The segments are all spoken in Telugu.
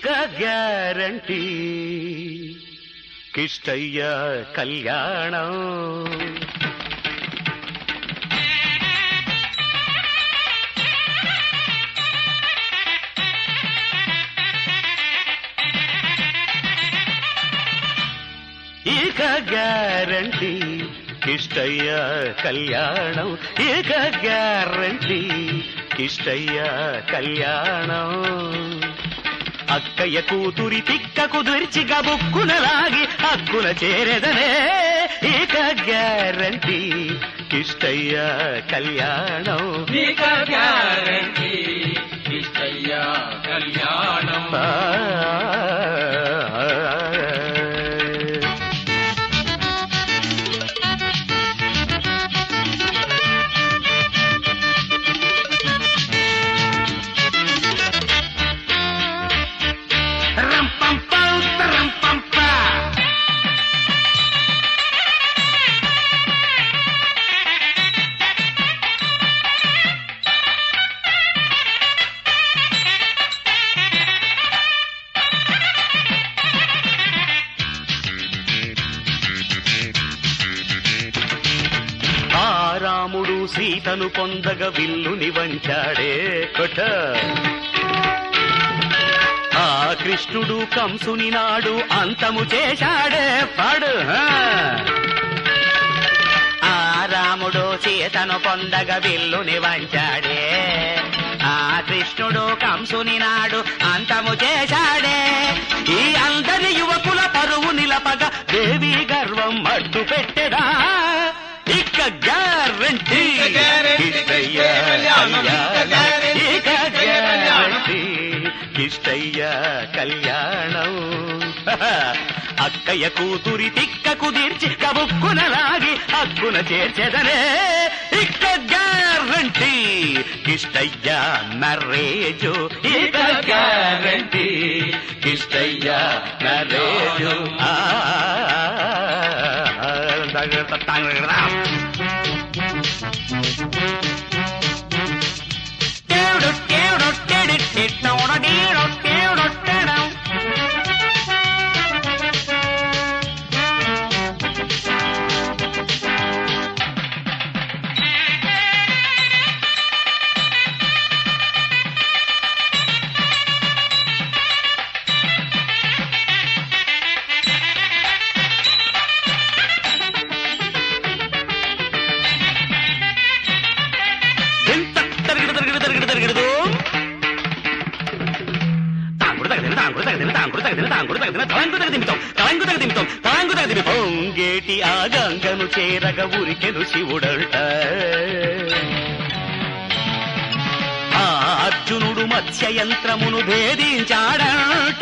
ఇక గ్యారంటీ కిష్టయ్య కళ్యాణం ఇక గ్యారంటీ కిష్టయ్య కళ్యాణం ఇక గ్యారంటీ కిష్టయ్య కళ్యాణం అక్కయ్య కూతురి తిక్క కుదిర్చి గబుక్కున లాగి హక్కున చేరెదనే ఇక గ్యారంటీ కిష్టయ్య కళ్యాణం ఇక గ్యారంటీ ఇష్టయ్య కళ్యాణం ఆ, రంపంపం, రంపంప. ఆ రాముడు సీతను పొందగ విల్లుని వంచాడే కొట ఆ కృష్ణుడు కంసుని నాడు అంతము చేశాడే పాడు ఆ. ఆ రాముడు సీతను పొందగ విల్లుని వంచాడే ఆ కృష్ణుడు కంసుని నాడు అంతము చేశాడే ఈ అందరి యువకుల పరువు నిలపగ దేవి గర్వం అడ్డు పెట్టెదా ఇక గ్యారంటీ ఇక గ్యారంటీ కిష్టయ్య కళ్యాణం. ఇక గ్యారంటీ ఇక గ్యారంటీ కిష్టయ్య కళ్యాణం అక్కయ్య కూతురి తిక్క కుదిర్చి కబుక్కున లాగి హక్కున చేర్చెదనే ఇక గ్యారంటీ కిష్టయ్య నరేజు ఇక గ్యారంటీ కిష్టయ్య నరేజు ఆ టేడు టేడు టెడి టెట్టోడ డీడో టేడు టెడం. ఎంత తరిగిడు తరిగిడు తరిగిడు తరిగిడు తాంగుడు తగదిన తాంగుడు తగదిన తాంగుడు తగదిన తాంగుడు తగదిన తలంగు తగదిమితాం తలంగు తగదిమితాం తలంగు తగదిమితాం పొంగేటి ఆ గంగను చేరగ ఉరికెను శివుడంట ఆ అర్జునుడు మత్స్య యంత్రమును భేదించాడంట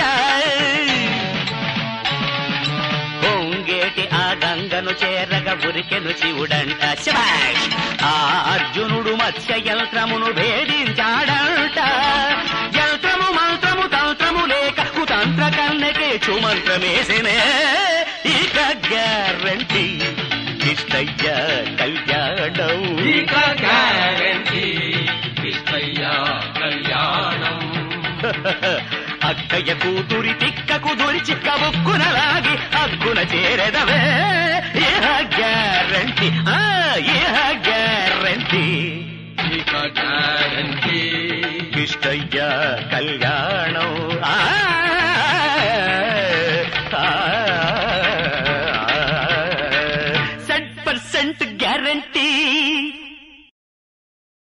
పొంగేటి ఆ గంగను చేరగ ఉరికెను శివుడంట శభాష్ ఆ అర్జునుడు మత్స్య యంత్రమును భేదించాడంట యంత్రము మంత్రము తంత్రము లేక కుతంత్ర కన్నెకే చుమంత్రమేసినే ఇక గ్యారంటీ ఇష్టయ్య కళ్యాణం ఇక గ్యారంటీ ఇష్టయ్య కళ్యాణం అక్కయ్య కూతురి తిక్కకు దొరిచి కబుక్కున లాగి హక్కున చేరెదవే ఇహ గ్యారంటీ ఆ ఇహ గ్యారంటీ ఇక గ్యారంటీ ఇష్టయ్య కళ్యాణం ఆ సెంట్ పర్సెంట్ గ్యారంటీ